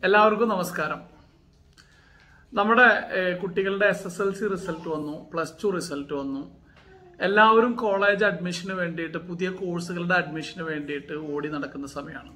എല്ലാവർക്കും നമസ്കാരം നമ്മുടെ ഏഹ്, കുട്ടികളുടെ S S L C result വന്നു പ്ലസ് ടു റിസൾട്ട് വന്നു എല്ലാവരും കോളേജ് അഡ്മിഷന് വേണ്ടിയിട്ട് പുതിയ കോഴ്സുകളുടെ അഡ്മിഷന് വേണ്ടിയിട്ട് ഓടി നടക്കുന്ന സമയമാണ്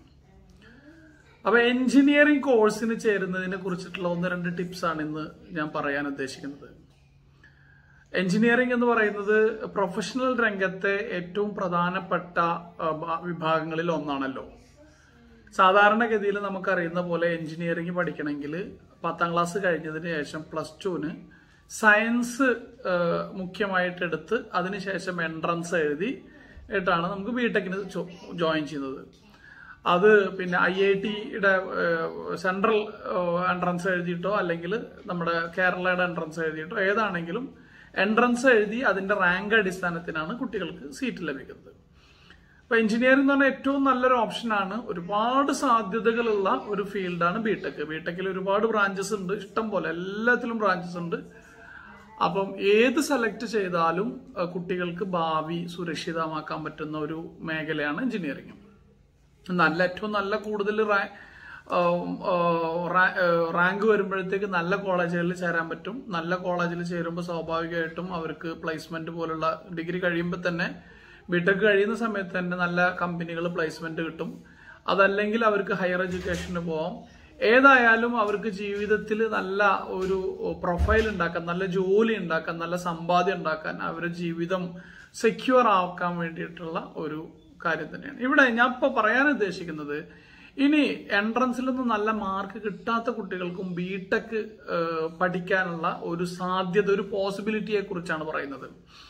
അപ്പൊ എഞ്ചിനീയറിംഗ് കോഴ്സിന് ചേരുന്നതിനെ കുറിച്ചിട്ടുള്ള ഒന്ന് രണ്ട് ടിപ്സ് ആണ് ഇന്ന് ഞാൻ പറയാൻ ഉദ്ദേശിക്കുന്നത് എഞ്ചിനീയറിംഗ് എന്ന് പറയുന്നത് പ്രൊഫഷണൽ രംഗത്തെ ഏറ്റവും പ്രധാനപ്പെട്ട ആ, ഭ- വിഭാഗങ്ങളിൽ ഒന്നാണല്ലോ സാധാരണഗതിയിൽ നമുക്കറിയുന്ന പോലെ എഞ്ചിനീയറിംഗ് പഠിക്കണമെങ്കിൽ പത്താം ക്ലാസ് കഴിഞ്ഞതിന് ശേഷം പ്ലസ് ടുവിന് സയൻസ് മുഖ്യമായിട്ട് എടുത്ത് അതിനുശേഷം എൻട്രൻസ് എഴുതി ാണ് നമുക്ക് ബിടെക്കിന് ജോയിൻ ചെയ്യുന്നത് അത് പിന്നെ ഐ ഐ ടിയുടെ സെൻട്രൽ എൻട്രൻസ് എഴുതിയിട്ടോ അല്ലെങ്കിൽ നമ്മുടെ കേരളയുടെ എൻട്രൻസ് എഴുതിയിട്ടോ ഏതാണെങ്കിലും എൻട്രൻസ് എഴുതി അതിന്റെ റാങ്ക് അടിസ്ഥാനത്തിനാണ് കുട്ടികൾക്ക് സീറ്റ് ലഭിക്കുന്നത് അപ്പൊ എഞ്ചിനീയറിംഗ് എന്ന് പറഞ്ഞാൽ ഏറ്റവും നല്ലൊരു ഓപ്ഷനാണ് ഒരുപാട് സാധ്യതകളുള്ള ഒരു ഫീൽഡാണ് ബിടെക് ബിടെക്കിൽ ഒരുപാട് ബ്രാഞ്ചസ് ഉണ്ട് ഇഷ്ടം പോലെ എല്ലാത്തിലും ബ്രാഞ്ചസ് ഉണ്ട് അപ്പം ഏത് സെലക്ട് ചെയ്താലും അഹ് കുട്ടികൾക്ക് ഭാവി സുരക്ഷിതമാക്കാൻ പറ്റുന്ന ഒരു മേഖലയാണ് എഞ്ചിനീയറിംഗ് നല്ല ഏറ്റവും നല്ല കൂടുതൽ റാ- ആം, ആ, റാ- ആ, റാങ്ക് വരുമ്പോഴത്തേക്ക് നല്ല കോളേജുകളിൽ ചേരാൻ പറ്റും നല്ല കോളേജിൽ ചേരുമ്പോൾ സ്വാഭാവികമായിട്ടും അവർക്ക് പ്ലേസ്മെന്റ് പോലുള്ള ഡിഗ്രി കഴിയുമ്പോൾ തന്നെ ബിടെക് കഴിയുന്ന സമയത്ത് തന്നെ നല്ല കമ്പനികൾ പ്ലേസ്മെന്റ് കിട്ടും അതല്ലെങ്കിൽ അവർക്ക് ഹയർ എഡ്യൂക്കേഷന് പോവാം ഏതായാലും അവർക്ക് ജീവിതത്തിൽ നല്ല ഒരു പ്രൊഫൈൽ ഉണ്ടാക്കാൻ നല്ല ജോലി ഉണ്ടാക്കാൻ നല്ല സമ്പാദ്യം ഉണ്ടാക്കാൻ അവരുടെ ജീവിതം സെക്യൂർ ആക്കാൻ വേണ്ടിയിട്ടുള്ള ഒരു കാര്യം തന്നെയാണ് ഇവിടെ ഞാൻ ഇപ്പോൾ പറയാൻ ഉദ്ദേശിക്കുന്നത് ഇനി എൻട്രൻസിലൊന്നും നല്ല മാർക്ക് കിട്ടാത്ത കുട്ടികൾക്കും ബിടെക് പഠിക്കാനുള്ള ഒരു സാധ്യത ഒരു പോസിബിലിറ്റിയെ കുറിച്ചാണ് പറയുന്നത്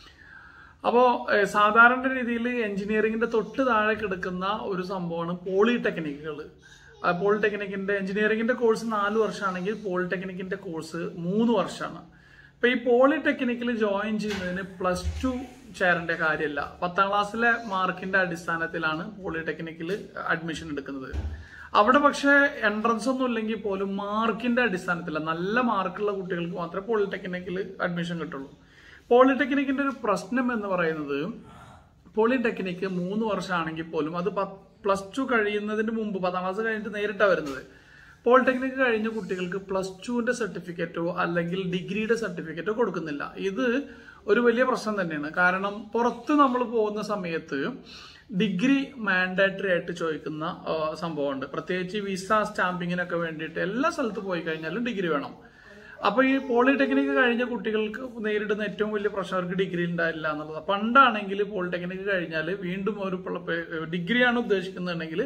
അപ്പോ ഏഹ്, സാധാരണ രീതിയിൽ എഞ്ചിനീയറിംഗിന്റെ തൊട്ട് താഴെ കിടക്കുന്ന ഒരു സംഭവമാണ് പോളിടെക്നിക്കുകൾ പോളിടെക്നിക്കിന്റെ എഞ്ചിനീയറിംഗിന്റെ കോഴ്സ് നാല് വർഷമാണെങ്കിൽ പോളിടെക്നിക്കിന്റെ കോഴ്സ് മൂന്ന് വർഷമാണ് ഇപ്പൊ ഈ പോളിടെക്നിക്കിൽ ജോയിൻ ചെയ്യുന്നതിന് പ്ലസ് ടു ചേരേണ്ട കാര്യമില്ല പത്താം ക്ലാസ്സിലെ മാർക്കിന്റെ അടിസ്ഥാനത്തിലാണ് പോളിടെക്നിക്കിൽ അഡ്മിഷൻ എടുക്കുന്നത് അവിടെ പക്ഷേ എൻട്രൻസ് ഒന്നും ഇല്ലെങ്കിൽ പോലും മാർക്കിന്റെ അടിസ്ഥാനത്തിലാണ് നല്ല മാർക്കുള്ള കുട്ടികൾക്ക് മാത്രമേ പോളിടെക്നിക്കിൽ അഡ്മിഷൻ കിട്ടുള്ളൂ പോളിടെക്നിക്കിന്റെ ഒരു പ്രശ്നം എന്ന് പറയുന്നത് പോളിടെക്നിക്ക് മൂന്ന് വർഷമാണെങ്കിൽ പോലും അത് പ്ലസ് ടു കഴിയുന്നതിന് മുമ്പ് പത്താം ക്ലാസ് കഴിഞ്ഞിട്ട് നേരിട്ടാണ് വരുന്നത് പോളിടെക്നിക്ക് കഴിഞ്ഞ കുട്ടികൾക്ക് പ്ലസ് ടുവിന്റെ സർട്ടിഫിക്കറ്റോ അല്ലെങ്കിൽ ഡിഗ്രിയുടെ സർട്ടിഫിക്കറ്റോ കൊടുക്കുന്നില്ല ഇത് ഒരു വലിയ പ്രശ്നം തന്നെയാണ് കാരണം പുറത്ത് നമ്മൾ പോകുന്ന സമയത്ത് ഡിഗ്രി മാൻഡേറ്ററി ആയിട്ട് ചോദിക്കുന്ന ആ, സംഭവമുണ്ട് പ്രത്യേകിച്ച് വിസ സ്റ്റാമ്പിങ്ങിനൊക്കെ വേണ്ടിയിട്ട് എല്ലാ സ്ഥലത്ത് പോയി കഴിഞ്ഞാലും ഡിഗ്രി വേണം അപ്പൊ ഈ പോളിടെക്നിക്ക് കഴിഞ്ഞ കുട്ടികൾക്ക് നേരിടുന്ന ഏറ്റവും വലിയ പ്രശ്നം അവർക്ക് ഡിഗ്രി ഉണ്ടായില്ല എന്നുള്ളത് പണ്ടാണെങ്കിൽ പോളിടെക്നിക്ക് കഴിഞ്ഞാൽ വീണ്ടും ഒരു ഡിഗ്രിയാണ് ഉദ്ദേശിക്കുന്നുണ്ടെങ്കിൽ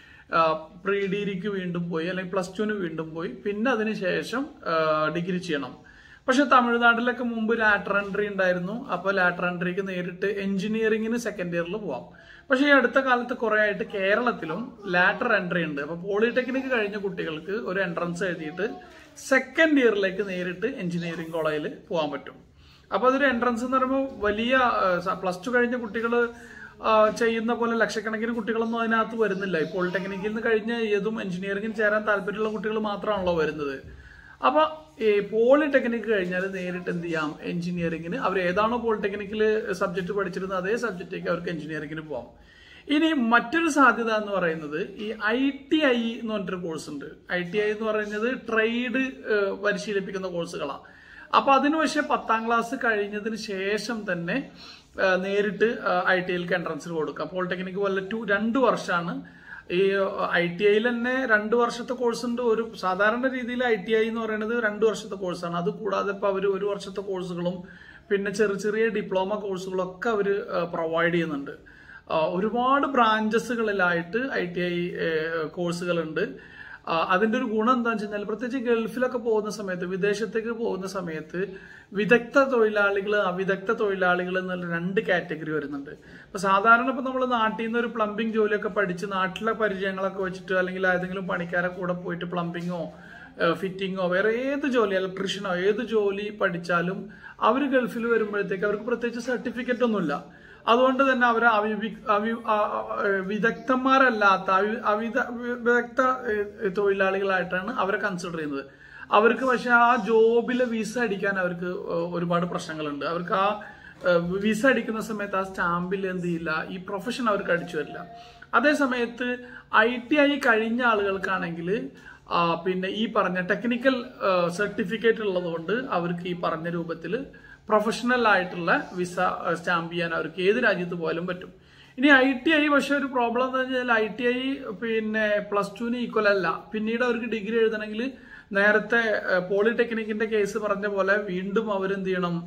പ്രീ ഡിഗ്രിക്ക് വീണ്ടും പോയി അല്ലെങ്കിൽ പ്ലസ് ടുവിന് വീണ്ടും പോയി പിന്നെ അതിന് ശേഷം ഡിഗ്രി ചെയ്യണം പക്ഷെ തമിഴ്നാട്ടിലൊക്കെ മുമ്പ് ലാറ്റർ എൻട്രി ഉണ്ടായിരുന്നു അപ്പോൾ ലാറ്റർ എൻട്രിക്ക് നേരിട്ട് എഞ്ചിനീയറിംഗിന് സെക്കൻഡ് ഇയറിൽ പോവാം പക്ഷേ ഈ അടുത്ത കാലത്ത് കുറെ ആയിട്ട് കേരളത്തിലും ലാറ്റർ എൻട്രി ഉണ്ട് അപ്പൊ പോളിടെക്നിക്ക് കഴിഞ്ഞ കുട്ടികൾക്ക് ഒരു എൻട്രൻസ് എഴുതിയിട്ട് സെക്കൻഡ് ഇയറിലേക്ക് നേരിട്ട് എഞ്ചിനീയറിംഗ് കോളേജിൽ പോകാൻ പറ്റും അപ്പൊ അതൊരു എൻട്രൻസ് എന്ന് പറയുമ്പോൾ വലിയ പ്ലസ് ടു കഴിഞ്ഞ കുട്ടികൾ ചെയ്യുന്ന പോലെ ലക്ഷക്കണക്കിന് കുട്ടികളൊന്നും അതിനകത്ത് വരുന്നില്ല ഈ പോളിടെക്നിക്കിൽ നിന്ന് കഴിഞ്ഞ് ഏതും എഞ്ചിനീയറിംഗിന് ചേരാൻ താല്പര്യമുള്ള കുട്ടികൾ മാത്രമാണല്ലോ വരുന്നത് അപ്പൊ ഈ പോളിടെക്നിക്ക് കഴിഞ്ഞാൽ നേരിട്ട് എന്ത് ചെയ്യാം എഞ്ചിനീയറിംഗിന് അവർ ഏതാണോ പോളിടെക്നിക്കിൽ സബ്ജക്ട് പഠിച്ചിരുന്നത് അതേ സബ്ജക്റ്റേക്ക് അവർക്ക് എഞ്ചിനീയറിംഗിന് പോകാം ഇനി മറ്റൊരു സാധ്യത എന്ന് പറയുന്നത് ഈ ഐ ടി ഐ എന്ന് പറഞ്ഞിട്ടൊരു കോഴ്സ് ഉണ്ട് ഐ ടി ഐ എന്ന് പറയുന്നത് ട്രേഡ് പരിശീലിപ്പിക്കുന്ന കോഴ്സുകളാണ് അപ്പൊ അതിന് പക്ഷേ പത്താം ക്ലാസ് കഴിഞ്ഞതിന് ശേഷം തന്നെ ആ, നേരിട്ട് ഐ ടി ഐക്ക് എൻട്രൻസിന് കൊടുക്കാം പോളിടെക്നിക്ക് പോലെ ടു രണ്ട് വർഷമാണ് ഈ ഐ ടി ഐയിൽ തന്നെ രണ്ട് വർഷത്തെ കോഴ്സ് ഉണ്ട് ഒരു സാധാരണ രീതിയിൽ ഐ ടി ഐ എന്ന് പറയുന്നത് രണ്ട് വർഷത്തെ കോഴ്സാണ് അത് കൂടാതെ ഇപ്പൊ അവർ ഒരു വർഷത്തെ കോഴ്സുകളും പിന്നെ ചെറിയ ചെറിയ ഡിപ്ലോമ കോഴ്സുകളൊക്കെ അവർ പ്രൊവൈഡ് ചെയ്യുന്നുണ്ട് ആ, ഒരുപാട് ബ്രാഞ്ചസുകളിലായിട്ട് ഐ ടി ഐ കോഴ്സുകളുണ്ട് ആ, അതിന്റെ ഒരു ഗുണം എന്താണെന്ന് വെച്ച് കഴിഞ്ഞാൽ പ്രത്യേകിച്ച് ഗൾഫിലൊക്കെ പോകുന്ന സമയത്ത് വിദേശത്തേക്ക് പോകുന്ന സമയത്ത് വിദഗ്ധ തൊഴിലാളികൾ അവിദഗ്ധ തൊഴിലാളികൾ എന്നുള്ള രണ്ട് കാറ്റഗറി വരുന്നുണ്ട് അപ്പൊ സാധാരണ ഇപ്പൊ നമ്മൾ നാട്ടിൽ നിന്ന് ഒരു പ്ലംബിംഗ് ജോലിയൊക്കെ പഠിച്ച് നാട്ടിലെ പരിചയങ്ങളൊക്കെ വെച്ചിട്ട് അല്ലെങ്കിൽ ഏതെങ്കിലും പണിക്കാരെ കൂടെ പോയിട്ട് പ്ലംബിങ്ങോ ഫിറ്റിങ്ങോ വേറെ ഏത് ജോലി ഇലക്ട്രീഷ്യനോ ഏത് ജോലി പഠിച്ചാലും അവർ ഗൾഫിൽ വരുമ്പോഴത്തേക്ക് അവർക്ക് പ്രത്യേകിച്ച് സർട്ടിഫിക്കറ്റ് ഒന്നുമില്ല അതുകൊണ്ട് തന്നെ അവർ അവിവി അവി ആ- ആ- വിദഗ്ധന്മാരല്ലാത്ത അവി- അവിദ വിദഗ്ധ ഏഹ്, തൊഴിലാളികളായിട്ടാണ് അവരെ കൺസിഡർ ചെയ്യുന്നത് അവർക്ക് പക്ഷെ ആ ജോബിലെ വിസ അടിക്കാൻ അവർക്ക് ഏഹ്, ഒരുപാട് പ്രശ്നങ്ങളുണ്ട് അവർക്ക് ആ ഏഹ്, വിസ അടിക്കുന്ന സമയത്ത് ആ സ്റ്റാമ്പിൽ എന്ത് ചെയ്യില്ല ഈ പ്രൊഫഷൻ അവർക്ക് അടിച്ചു വരില്ല അതേ സമയത്ത് ഐ ടി ഐ കഴിഞ്ഞ ആളുകൾക്കാണെങ്കിൽ ആ, പിന്നെ ഈ പറഞ്ഞ ടെക്നിക്കൽ സർട്ടിഫിക്കറ്റ് ഉള്ളതുകൊണ്ട് അവർക്ക് ഈ പറഞ്ഞ രൂപത്തിൽ പ്രൊഫഷണൽ ആയിട്ടുള്ള വിസ സ്റ്റാമ്പ് ചെയ്യാൻ അവർക്ക് ഏത് രാജ്യത്ത് പോയാലും പറ്റും ഇനി ഐ ടി ഐ പക്ഷെ ഒരു പ്രോബ്ലം എന്ന് വെച്ചാൽ ഐ ടി ഐ പിന്നെ പ്ലസ് ടുവിന് ഈക്വൽ അല്ല പിന്നീട് അവർക്ക് ഡിഗ്രി എഴുതണമെങ്കിൽ നേരത്തെ പോളിടെക്നിക്കിന്റെ കേസ് പറഞ്ഞ പോലെ വീണ്ടും അവരെന്ത് ചെയ്യണം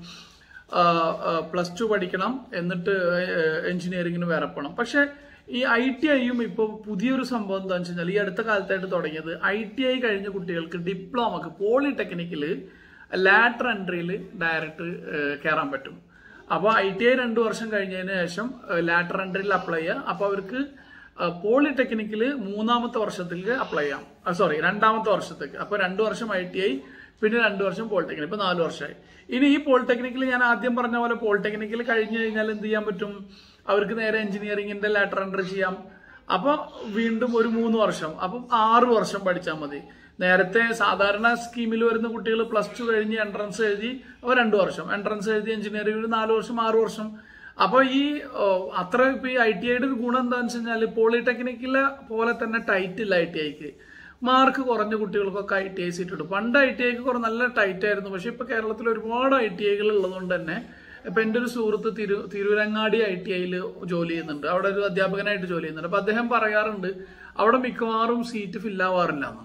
പ്ലസ് ടു പഠിക്കണം എന്നിട്ട് എഞ്ചിനീയറിംഗിന് വേറെ പോകണം പക്ഷെ ഈ ഐ ടി ഐയും ഇപ്പോൾ പുതിയൊരു സംഭവം എന്താണെന്ന് വെച്ച് കഴിഞ്ഞാൽ ഈ അടുത്ത കാലത്തായിട്ട് തുടങ്ങിയത് ഐ ടി ഐ കഴിഞ്ഞ കുട്ടികൾക്ക് ഡിപ്ലോമക്ക് പോളിടെക്നിക്കിൽ ലാറ്റർ എൻട്രിയിൽ ഡയറക്റ്റ് കയറാൻ പറ്റും അപ്പോൾ ഐ ടി ഐ രണ്ട് വർഷം കഴിഞ്ഞതിന് ശേഷം ലാറ്റർ എൻട്രിയിൽ അപ്ലൈ ചെയ്യുക അപ്പോൾ അവർക്ക് പോളിടെക്നിക്കിൽ മൂന്നാമത്തെ വർഷത്തേക്ക് അപ്ലൈ ചെയ്യാം സോറി രണ്ടാമത്തെ വർഷത്തേക്ക് അപ്പോൾ രണ്ട് വർഷം ഐ ടി ഐ പിന്നെ രണ്ട് വർഷം പോളിടെക്നിക് ഇപ്പൊ നാല് വർഷമായി ഇനി ഈ പോളിടെക്നിക്കിൽ ഞാൻ ആദ്യം പറഞ്ഞ പോലെ പോളിടെക്നിക്കിൽ കഴിഞ്ഞു കഴിഞ്ഞാൽ എന്ത് ചെയ്യാൻ പറ്റും അവർക്ക് നേരെ എഞ്ചിനീയറിംഗിന്റെ ലാറ്റർ എൻട്രി ചെയ്യാം അപ്പൊ വീണ്ടും ഒരു മൂന്ന് വർഷം അപ്പം ആറ് വർഷം പഠിച്ചാൽ മതി നേരത്തെ സാധാരണ സ്കീമിൽ വരുന്ന കുട്ടികൾ പ്ലസ് ടു കഴിഞ്ഞ് എൻട്രൻസ് എഴുതി അവർ രണ്ടു വർഷം എൻട്രൻസ് എഴുതി എഞ്ചിനീയറിംഗ് നാല് വർഷം ആറ് വർഷം അപ്പൊ ഈ ഓ, അത്ര ഇപ്പൊ ഈ ഐ ടി ഐയുടെ ഒരു ഗുണം എന്താണെന്ന് വെച്ച് കഴിഞ്ഞാൽ പോളിടെക്നിക്കിലെ പോലെ തന്നെ ടൈറ്റ് ഇല്ല ഐ ടി ഐക്ക് മാർക്ക് കുറഞ്ഞ കുട്ടികൾക്കൊക്കെ ഐ ടി ഐ സീറ്റ് കിട്ടും പണ്ട് ഐ ടി ഐക്ക് കുറെ നല്ല ടൈറ്റ് ആയിരുന്നു പക്ഷെ ഇപ്പൊ കേരളത്തിൽ ഒരുപാട് ഐ ടി ഐകൾ ഉള്ളതുകൊണ്ട് തന്നെ ഇപ്പൊ എന്റെ ഒരു സുഹൃത്ത് തിരു തിരുവരങ്ങാടി ഐ ടി ഐയിൽ ജോലി ചെയ്യുന്നുണ്ട് അവിടെ ഒരു അധ്യാപകനായിട്ട് ജോലി ചെയ്യുന്നുണ്ട് അപ്പൊ അദ്ദേഹം പറയാറുണ്ട് അവിടെ മിക്കവാറും സീറ്റ് ഫില്ലാവാറില്ല എന്ന്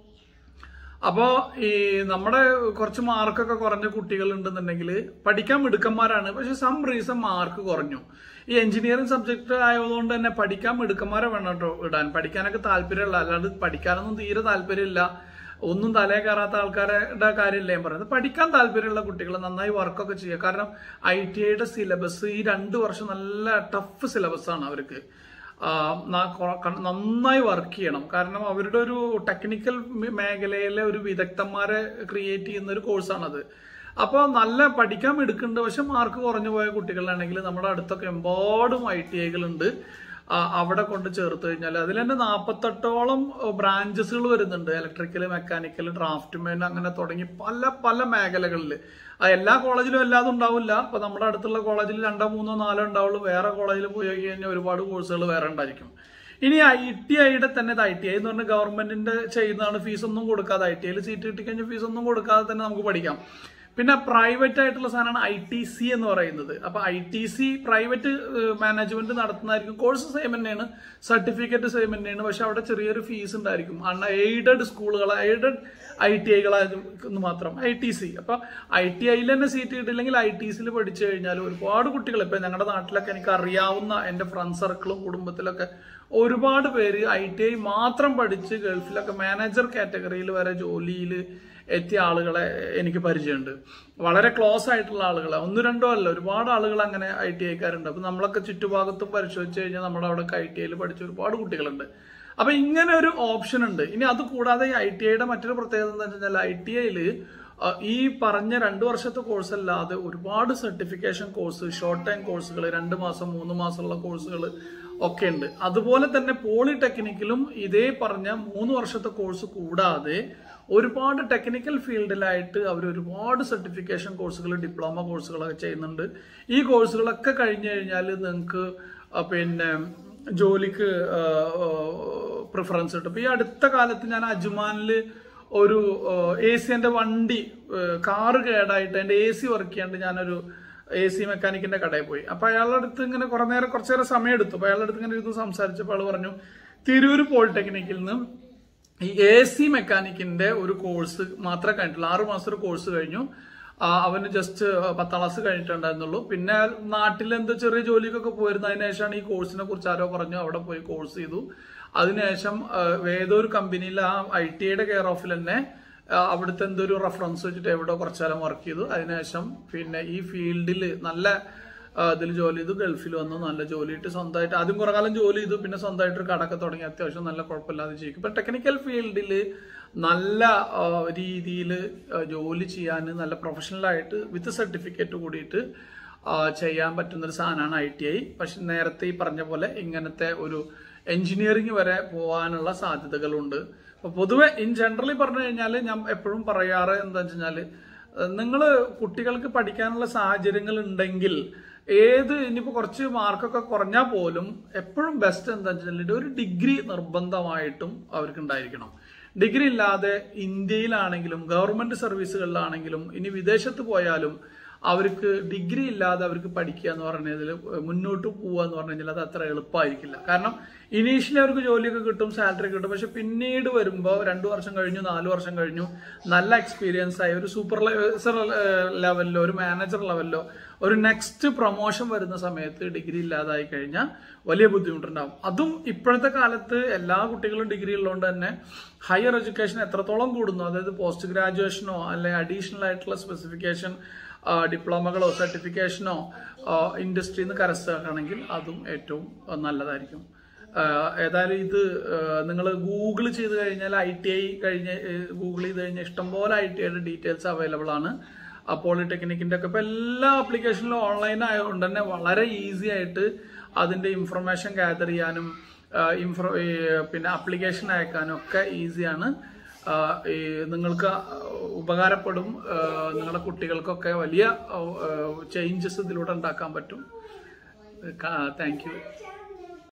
അപ്പോ ഈ നമ്മുടെ കുറച്ച് മാർക്കൊക്കെ കുറഞ്ഞ കുട്ടികൾ ഉണ്ടെന്നുണ്ടെങ്കിൽ പഠിക്കാൻ മിടുക്കന്മാരാണ് പക്ഷെ സം റീസൺ മാർക്ക് കുറഞ്ഞു ഈ എഞ്ചിനീയറിംഗ് സബ്ജക്ട് ആയതുകൊണ്ട് തന്നെ പഠിക്കാൻ മിടുക്കന്മാരെ വേണം കേട്ടോ ഇടാൻ പഠിക്കാനൊക്കെ താല്പര്യമുള്ള അല്ലാണ്ട് പഠിക്കാനൊന്നും തീരെ താല്പര്യമില്ല ഒന്നും തലേ കയറാത്ത ആൾക്കാരുടെ കാര്യമില്ല ഞാൻ പറയുന്നത് പഠിക്കാൻ താല്പര്യമുള്ള കുട്ടികൾ നന്നായി വർക്കൊക്കെ ചെയ്യുക കാരണം ഐ ടി ഐയുടെ സിലബസ് ഈ രണ്ട് വർഷം നല്ല ടഫ് സിലബസ് ആണ് അവർക്ക് ആ, ന- കൊ- ക- നന്നായി വർക്ക് ചെയ്യണം കാരണം അവരുടെ ഒരു ടെക്നിക്കൽ മേഖലയിലെ ഒരു വിദഗ്ധന്മാരെ ക്രിയേറ്റ് ചെയ്യുന്ന ഒരു കോഴ്സാണത് അപ്പോൾ നല്ല പഠിക്കാൻ എടുക്കുന്നുണ്ട് പക്ഷെ മാർക്ക് കുറഞ്ഞു പോയ കുട്ടികളാണെങ്കിൽ നമ്മുടെ അടുത്തൊക്കെ എമ്പാടും ഐ ടി ഐകളുണ്ട് ആ, അവിടെ കൊണ്ട് ചേർത്ത് കഴിഞ്ഞാൽ അതിൽ തന്നെ നാൽപ്പത്തെട്ടോളം ബ്രാഞ്ചസുകൾ വരുന്നുണ്ട് ഇലക്ട്രിക്കൽ മെക്കാനിക്കൽ ഡ്രാഫ്റ്റ്മാൻ അങ്ങനെ തുടങ്ങി പല പല മേഖലകളിൽ എല്ലാ കോളേജിലും എല്ലാതും ഉണ്ടാവില്ല അപ്പൊ നമ്മുടെ അടുത്തുള്ള കോളേജിൽ രണ്ടോ മൂന്നോ നാലോ ഉണ്ടാവുള്ളൂ വേറെ കോളേജിൽ പോയി കഴിഞ്ഞാൽ ഒരുപാട് കോഴ്സുകൾ വേറെ ഉണ്ടായിരിക്കും ഇനി ഐ ടി ഐയുടെ തന്നെ ഐ ടി ഐ എന്ന് പറഞ്ഞാൽ ഗവൺമെന്റിന്റെ ചെയ്യുന്നതാണ് ഫീസ് ഒന്നും കൊടുക്കാതെ ഐ ടി ഐയിൽ സീറ്റ് കിട്ടിക്കഴിഞ്ഞാൽ ഫീസ് ഒന്നും കൊടുക്കാതെ തന്നെ നമുക്ക് പഠിക്കാം പിന്നെ പ്രൈവറ്റ് ആയിട്ടുള്ള സാധനമാണ് ഐ ടി സി എന്ന് പറയുന്നത് അപ്പൊ I T C private management നടത്തുന്നതായിരിക്കും കോഴ്സ് സെയിം തന്നെയാണ് സർട്ടിഫിക്കറ്റ് സെയിം തന്നെയാണ് പക്ഷെ അവിടെ ചെറിയൊരു ഫീസ് ഉണ്ടായിരിക്കും അണ്ണ എയ്ഡഡ് സ്കൂളുകൾ എയ്ഡഡ് ഐ ടി ഐകളായിരുന്നു മാത്രം ഐ ടി സി അപ്പൊ ഐ ടി ഐയിൽ തന്നെ സീറ്റ് കിട്ടില്ലെങ്കിൽ ഐ ടി സിയിൽ പഠിച്ചു കഴിഞ്ഞാൽ ഒരുപാട് കുട്ടികൾ ഇപ്പൊ ഞങ്ങളുടെ നാട്ടിലൊക്കെ എനിക്ക് അറിയാവുന്ന എന്റെ ഫ്രണ്ട് സർക്കിളും കുടുംബത്തിലൊക്കെ ഒരുപാട് പേര് ഐ ടി ഐ മാത്രം പഠിച്ച് ഗൾഫിലൊക്കെ മാനേജർ കാറ്റഗറിയിൽ വരെ ജോലിയിൽ എത്തിയ ആളുകളെ എനിക്ക് പരിചയമുണ്ട് വളരെ ക്ലോസ് ആയിട്ടുള്ള ആളുകളെ ഒന്ന് രണ്ടോ അല്ല ഒരുപാട് ആളുകൾ അങ്ങനെ ഐ ടി ഐക്കാരുണ്ട് അപ്പൊ നമ്മളൊക്കെ ചുറ്റുഭാഗത്തും പരിശോധിച്ച് കഴിഞ്ഞാൽ നമ്മുടെ അവിടെ ഐ ടി ഐയിൽ പഠിച്ച ഒരുപാട് കുട്ടികളുണ്ട് അപ്പൊ ഇങ്ങനെ ഒരു ഓപ്ഷൻ ഉണ്ട് ഇനി അത് കൂടാതെ ഈ ഐ ടി ഐയുടെ മറ്റൊരു പ്രത്യേകത എന്താ വെച്ചാൽ ഐ ടി ഐയിൽ ഈ പറഞ്ഞ രണ്ടു വർഷത്തെ കോഴ്സ് അല്ലാതെ ഒരുപാട് സർട്ടിഫിക്കേഷൻ കോഴ്സ് ഷോർട്ട് ടൈം കോഴ്സുകൾ രണ്ട് മാസം മൂന്ന് മാസമുള്ള കോഴ്സുകൾ ഒക്കെ ഉണ്ട് അതുപോലെ തന്നെ പോളിടെക്നിക്കിലും ഇതേ പറഞ്ഞ മൂന്ന് വർഷത്തെ കോഴ്സ് കൂടാതെ ഒരുപാട് ടെക്നിക്കൽ ഫീൽഡിലായിട്ട് അവർ ഒരുപാട് സർട്ടിഫിക്കേഷൻ കോഴ്സുകൾ ഡിപ്ലോമ കോഴ്സുകളൊക്കെ ചെയ്യുന്നുണ്ട് ഈ കോഴ്സുകളൊക്കെ കഴിഞ്ഞു കഴിഞ്ഞാൽ നിങ്ങൾക്ക് പിന്നെ ജോലിക്ക് പ്രിഫറൻസ് കിട്ടും ഇപ്പൊ ഈ അടുത്ത കാലത്ത് ഞാൻ അജ്മാനിൽ ഒരു എ സിന്റെ വണ്ടി കാറ് കേടായിട്ട് അതിന്റെ എ സി വർക്ക് ചെയ്യാണ്ട് ഞാനൊരു എ സി മെക്കാനിക്കിന്റെ കടയിൽ പോയി അപ്പൊ അയാളുടെ അടുത്ത് ഇങ്ങനെ കുറെ നേരം കുറച്ചു നേരം സമയം എടുത്തു അപ്പൊ അയാളുടെ അടുത്ത് ഇങ്ങനെ ഇരുന്ന് സംസാരിച്ചപ്പോൾ അയാൾ പറഞ്ഞു തിരൂർ പോളിടെക്നിക്കിൽ നിന്ന് ഈ എ സി മെക്കാനിക്കിന്റെ ഒരു കോഴ്സ് മാത്രമേ കഴിഞ്ഞിട്ടുള്ളൂ ആറു മാസം ഒരു കോഴ്സ് കഴിഞ്ഞു ആ, അവന് ജസ്റ്റ് പത്താം ക്ലാസ് കഴിഞ്ഞിട്ടുണ്ടായിരുന്നുള്ളൂ പിന്നെ നാട്ടിൽ എന്തോ ചെറിയ ജോലിക്കൊക്കെ പോയിരുന്നു അതിനുശേഷമാണ് ഈ കോഴ്സിനെ കുറിച്ച് ആരോ പറഞ്ഞു അവിടെ പോയി കോഴ്സ് ചെയ്തു അതിനുശേഷം ആ, ഏതോ ഒരു കമ്പനിയിൽ ആ ഐ ടി ഐയുടെ കെയർ ഓഫിൽ തന്നെ ആ, അവിടുത്തെ എന്തോ ഒരു റെഫറൻസ് വെച്ചിട്ട് എവിടെ കുറച്ചാലം വർക്ക് ചെയ്തു അതിനുശേഷം പിന്നെ ഈ ഫീൽഡിൽ നല്ല ഇതിൽ ജോലി ചെയ്തു ഗൾഫിൽ വന്നു നല്ല ജോലി ഇട്ട് സ്വന്തമായിട്ട് ആദ്യം കുറെ കാലം ജോലി ചെയ്തു പിന്നെ സ്വന്തമായിട്ട് ഒരു കടക്കെ തുടങ്ങി അത്യാവശ്യം നല്ല കുഴപ്പമില്ലാതെ ജീവിക്കും ഇപ്പൊ ടെക്നിക്കൽ ഫീൽഡിൽ നല്ല രീതിയിൽ ജോലി ചെയ്യാൻ നല്ല പ്രൊഫഷണലായിട്ട് വിത്ത് സർട്ടിഫിക്കറ്റ് കൂടിയിട്ട് ആ, ചെയ്യാൻ പറ്റുന്ന ഒരു സാധനമാണ് ഐ ടി ഐ പക്ഷെ നേരത്തെ ഈ പറഞ്ഞ പോലെ ഇങ്ങനത്തെ ഒരു എഞ്ചിനീയറിംഗ് വരെ പോകാനുള്ള സാധ്യതകളുണ്ട് അപ്പൊ പൊതുവെ ഇൻ ജനറലി പറഞ്ഞു കഴിഞ്ഞാൽ ഞാൻ എപ്പോഴും പറയാറ് എന്താ വെച്ച് കഴിഞ്ഞാല് നിങ്ങൾ കുട്ടികൾക്ക് പഠിക്കാനുള്ള സാഹചര്യങ്ങൾ ഉണ്ടെങ്കിൽ ഏത് ഇനിയിപ്പോ കുറച്ച് മാർക്കൊക്കെ കുറഞ്ഞാൽ പോലും എപ്പോഴും ബെസ്റ്റ് എന്താ വെച്ചാൽ ഒരു ഡിഗ്രി നിർബന്ധമായിട്ടും അവർക്ക് ഉണ്ടായിരിക്കണം ഡിഗ്രി ഇല്ലാതെ ഇന്ത്യയിലാണെങ്കിലും ഗവൺമെന്റ് സർവീസുകളിലാണെങ്കിലും ഇനി വിദേശത്ത് പോയാലും അവർക്ക് ഡിഗ്രി ഇല്ലാതെ അവർക്ക് പഠിക്കുക എന്ന് പറഞ്ഞതിൽ മുന്നോട്ട് പോവുക എന്ന് പറഞ്ഞു കഴിഞ്ഞാൽ അത് അത്ര എളുപ്പമായിരിക്കില്ല കാരണം ഇനീഷ്യലി അവർക്ക് ജോലിയൊക്കെ കിട്ടും സാലറി കിട്ടും പക്ഷെ പിന്നീട് വരുമ്പോൾ രണ്ടു വർഷം കഴിഞ്ഞു നാല് വർഷം കഴിഞ്ഞു നല്ല എക്സ്പീരിയൻസ് ആയി ഒരു സൂപ്പർവൈസർ ലെവലിലോ ഒരു മാനേജർ ലെവലിലോ ഒരു നെക്സ്റ്റ് പ്രൊമോഷൻ വരുന്ന സമയത്ത് ഡിഗ്രി ഇല്ലാതായി കഴിഞ്ഞാൽ വലിയ ബുദ്ധിമുട്ടുണ്ടാവും അതും ഇപ്പോഴത്തെ കാലത്ത് എല്ലാ കുട്ടികളും ഡിഗ്രി ഉള്ളതുകൊണ്ട് തന്നെ ഹയർ എഡ്യൂക്കേഷൻ എത്രത്തോളം കൂടുന്നു അതായത് പോസ്റ്റ് ഗ്രാജുവേഷനോ അല്ലെങ്കിൽ അഡീഷണൽ ആയിട്ടുള്ള സ്പെസിഫിക്കേഷൻ ഡിപ്ലോമകളോ സർട്ടിഫിക്കേഷനോ ഇൻഡസ്ട്രിയിൽ നിന്ന് കരസ്ഥമാക്കുകയാണെങ്കിൽ അതും ഏറ്റവും നല്ലതായിരിക്കും ആഹ് ഏതായാലും ഇത് നിങ്ങൾ ഗൂഗിൾ ചെയ്ത് കഴിഞ്ഞാൽ ഐ ടി ഐ കഴിഞ്ഞ് ഗൂഗിൾ ചെയ്ത് കഴിഞ്ഞാൽ ഇഷ്ടംപോലെ ഐ ടി ഐയുടെ ഡീറ്റെയിൽസ് അവൈലബിൾ ആണ് ആ പോളിടെക്നിക്കിന്റെ ഒക്കെ ഇപ്പൊ എല്ലാ ആപ്ലിക്കേഷനിലും ഓൺലൈൻ ആയതുകൊണ്ട് തന്നെ വളരെ ഈസി ആയിട്ട് അതിന്റെ ഇൻഫർമേഷൻ ഗ്യാദർ ചെയ്യാനും ആഹ് ഇൻഫോ ഈ പിന്നെ ആപ്ലിക്കേഷൻ അയക്കാനും ഒക്കെ ഈസിയാണ് ആഹ് ഈ നിങ്ങൾക്ക് ഉപകാരപ്പെടും ആഹ് നിങ്ങളുടെ കുട്ടികൾക്കൊക്കെ വലിയ ചേഞ്ചസ് ഇതിലൂടെ ഉണ്ടാക്കാൻ പറ്റും താങ്ക് യു